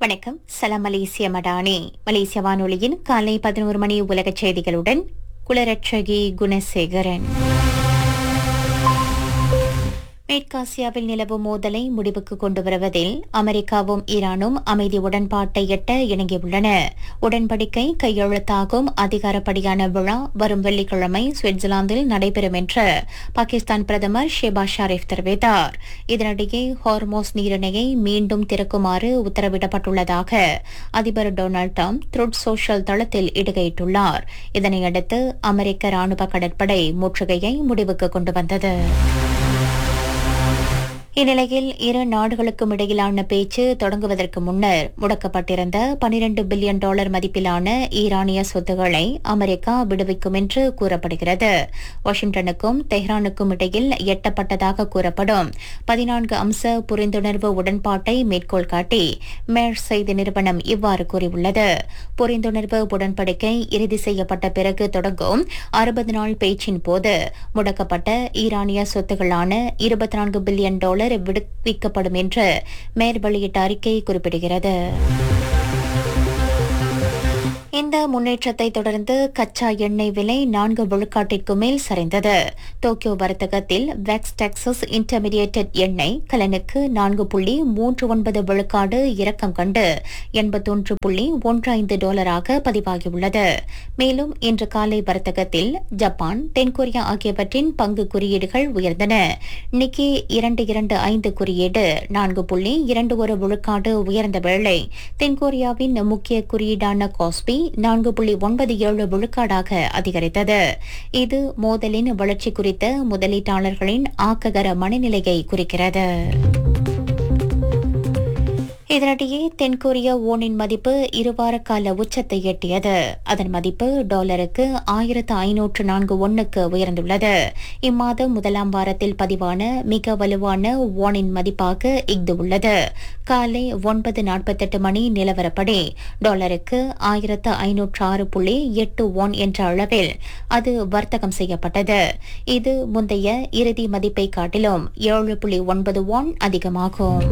வணக்கம் சலாம் மலேசிய மடானி மலேசிய வானொலியின் காலை பதினோரு மணி உலகச் செய்திகளுடன் குலரட்சகி குணசேகரன் மேற்காசியாவில் நிலவும் மோதலை முடிவுக்கு கொண்டு வருவதில் அமெரிக்காவும் ஈரானும் அமைதி உடன்பாட்டை எட்ட இணங்கியுள்ளன உடன்படிக்கை கையெழுத்தாகும் அதிகாரப்படியான விழா வரும் வெள்ளிக்கிழமை சுவிட்சர்லாந்தில் நடைபெறும் என்று பாகிஸ்தான் பிரதமர் ஷேபா ஷாரிஃப் தெரிவித்தார் இதனிடையே ஹார்மோஸ் நீரிணையை மீண்டும் திறக்குமாறு உத்தரவிடப்பட்டுள்ளதாக அதிபர் டொனால்டு டிரம்ப் த்ருட் சோஷியல் தளத்தில் இடுகையிட்டுள்ளார் இதனையடுத்து அமெரிக்க ராணுவ கடற்படை முற்றுகையை முடிவுக்கு கொண்டு வந்தது இந்நிலையில் இரு நாடுகளுக்கும் இடையிலான பேச்சு தொடங்குவதற்கு முன்னர் முடக்கப்பட்டிருந்த 12 பில்லியன் டாலர் மதிப்பிலான ஈரானிய சொத்துக்களை அமெரிக்கா விடுவிக்கும் என்று கூறப்படுகிறது வாஷிங்டனுக்கும் தெஹ்ரானுக்கும் இடையில் எட்டப்பட்டதாக கூறப்படும் பதினான்கு அம்ச புரிந்துணர்வு உடன்பாட்டை மேற்கோள் காட்டி மேர் செய்தி நிறுவனம் இவ்வாறு கூறியுள்ளது புரிந்துணர்வு உடன்படிக்கை இறுதி செய்யப்பட்ட பிறகு தொடங்கும் அறுபது நாள் பேச்சின் போது முடக்கப்பட்ட ஈரானிய சொத்துகளான இருபத்தி நான்கு பில்லியன் டாலர் விடுவிக்கப்படும் என்று மேர் வெளியிட்ட அறிக்கை குறிப்பிடுகிறது இந்த முன்னேற்றத்தை தொடர்ந்து கச்சா எண்ணெய் விலை நான்கு விழுக்காட்டிற்கு மேல் சரிந்தது டோக்கியோ வர்த்தகத்தில் வெக்ஸ் டெக்சஸ் இன்டர்மீடியேட்டட் எண்ணெய் கலனுக்கு நான்கு புள்ளி மூன்று ஒன்பது விழுக்காடு இறக்கம் கண்டு எண்பத்தொன்று புள்ளி ஒன்று ஐந்து டாலராக பதிவாகியுள்ளது மேலும் இன்று காலை வர்த்தகத்தில் ஜப்பான் தென்கொரியா ஆகியவற்றின் பங்கு குறியீடுகள் உயர்ந்தன நிக்கி இரண்டு இரண்டு ஐந்து குறியீடு நான்கு புள்ளி இரண்டு ஒரு விழுக்காடு உயர்ந்த வேளை தென்கொரியாவின் முக்கிய குறியீடான காஸ்பி நான்கு புள்ளி ஒன்பது ஏழு விழுக்காடாக அதிகரித்தது இது மோதலின் வளர்ச்சி குறித்த முதலீட்டாளர்களின் ஆக்ககர மனநிலையை குறிக்கிறது இதனிடையே தென்கொரிய ஓனின் மதிப்பு இருவார கால உச்சத்தை எட்டியது அதன் மதிப்பு டாலருக்கு ஆயிரத்து ஐநூற்று நான்கு ஒன்னுக்கு உயர்ந்துள்ளது இம்மாதம் முதலாம் வாரத்தில் பதிவான மிக வலுவான ஓனின் மதிப்பாக இஃது உள்ளது காலை ஒன்பது நாற்பத்தெட்டு மணி நிலவரப்படி டாலருக்கு ஆயிரத்து ஐநூற்று ஆறு புள்ளி எட்டு ஒன் என்ற அளவில் அது வர்த்தகம் செய்யப்பட்டது இது முந்தைய இறுதி மதிப்பை காட்டிலும் ஏழு புள்ளி ஒன்பது ஒன் அதிகமாகும்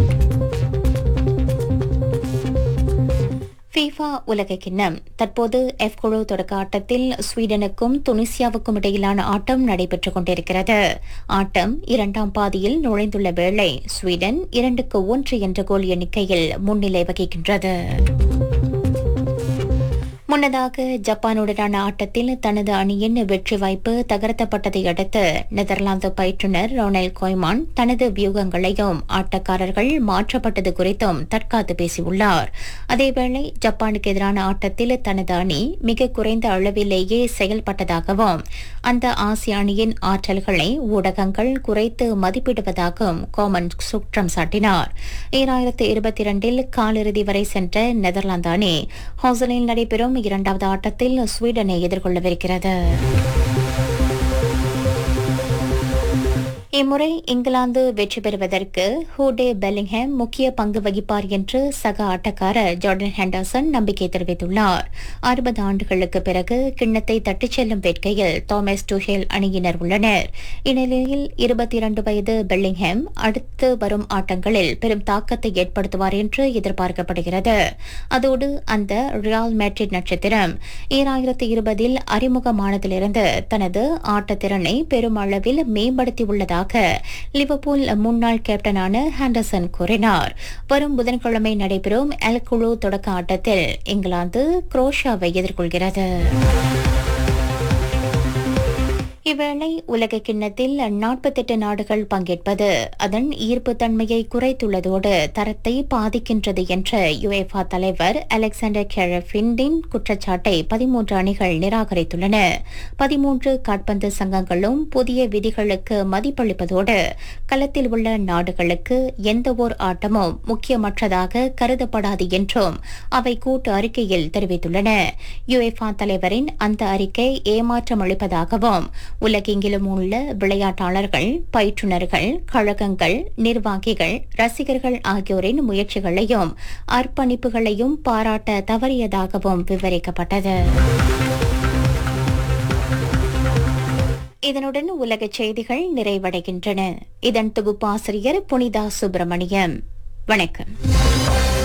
ஃபீஃபா உலக கிண்ணம் தற்போது எஃப் குழு தொடக்க ஆட்டத்தில் ஸ்வீடனுக்கும் துனிசியாவுக்கும் இடையிலான ஆட்டம் நடைபெற்றுக் கொண்டிருக்கிறது ஆட்டம் இரண்டாம் பாதியில் நுழைந்துள்ள வேளை ஸ்வீடன் இரண்டுக்கு ஒன்று என்ற கோல் எண்ணிக்கையில் முன்னிலை வகிக்கின்றது முன்னதாக ஜப்பானுடனான ஆட்டத்தில் தனது அணியின் வெற்றி வாய்ப்பு தகர்த்தப்பட்டதை அடுத்து நெதர்லாந்து பயிற்றுநர் ரொனல் கோய்மான் தனது வியூகங்களையும் ஆட்டக்காரர்கள் மாற்றப்பட்டது குறித்தும் தற்காத்து பேசியுள்ளார் அதேவேளை ஜப்பானுக்கு எதிரான ஆட்டத்தில் தனது அணி மிக குறைந்த அளவிலேயே செயல்பட்டதாகவும் அந்த ஆசிய அணியின் ஆற்றல்களை ஊடகங்கள் குறைத்து மதிப்பிடுவதாகவும் கோமன் குற்றம் சாட்டினார் ஈராயிரத்து இருபத்தி இரண்டில் காலிறுதி வரை சென்ற நெதர்லாந்து அணி ஹாசலில் நடைபெறும் இரண்டாவது ஆட்டத்தில் ஸ்வீடனை எதிர்கொள்ளவிருக்கிறது இம்முறை இங்கிலாந்து வெற்றி பெறுவதற்கு ஹூடே பெல்லிங்ஹாம் முக்கிய பங்கு வகிப்பார் என்று சக ஆட்டக்காரர் ஜார்டன் ஹெண்டர்சன் நம்பிக்கை தெரிவித்துள்ளார் அறுபது ஆண்டுகளுக்கு பிறகு கிண்ணத்தை தட்டிச் செல்லும் வேட்கையில் தாமஸ் டுஹேல் அணியினர் உள்ளனர் இந்நிலையில் இருபத்தி இரண்டு வயது பெல்லிங்ஹாம் அடுத்து வரும் ஆட்டங்களில் பெரும் தாக்கத்தை ஏற்படுத்துவார் என்று எதிர்பார்க்கப்படுகிறது அதோடு அந்த ரியால் மேட்ரிட் நட்சத்திரம் ஈராயிரத்து இருபதில் அறிமுகமானதிலிருந்து தனது ஆட்டத்திறனை பெருமளவில் மேம்படுத்தியுள்ளதாக உள்ளதாக லிவர்பூல் முன்னாள் கேப்டனான ஹாண்டர்சன் கூறினார் வரும் புதன்கிழமை நடைபெறும் எல் குழு தொடக்க ஆட்டத்தில் இங்கிலாந்து குரோஷியாவை எதிர்கொள்கிறது இவ்வேளை உலக கிண்ணத்தில் நாற்பத்தெட்டு நாடுகள் பங்கேற்பது அதன் ஈர்ப்பு தன்மையை குறைத்துள்ளதோடு தரத்தை பாதிக்கின்றது என்ற யுஎஃபா தலைவர் அலெக்சாண்டர் கெரஃபின்டின் குற்றச்சாட்டை பதிமூன்று அணிகள் நிராகரித்துள்ளன பதிமூன்று காட்பந்து சங்கங்களும் புதிய விதிகளுக்கு மதிப்பளிப்பதோடு களத்தில் உள்ள நாடுகளுக்கு எந்தவோர் ஆட்டமும் முக்கியமற்றதாக கருதப்படாது என்றும் அவை கூட்டு அறிக்கையில் தெரிவித்துள்ளன யுஎஃபா தலைவரின் அந்த அறிக்கை ஏமாற்றம் அளிப்பதாகவும் உலகெங்கிலும் உள்ள விளையாட்டாளர்கள் பயிற்றுநர்கள் கழகங்கள் நிர்வாகிகள் ரசிகர்கள் ஆகியோரின் முயற்சிகளையும் அர்ப்பணிப்புகளையும் பாராட்ட தவறியதாகவும் விவரிக்கப்பட்டது இதனுடன் உலக செய்திகள் நிறைவடைகின்றன இதன் தொகுப்பாசிரியர் புனிதா சுப்பிரமணியம் வணக்கம்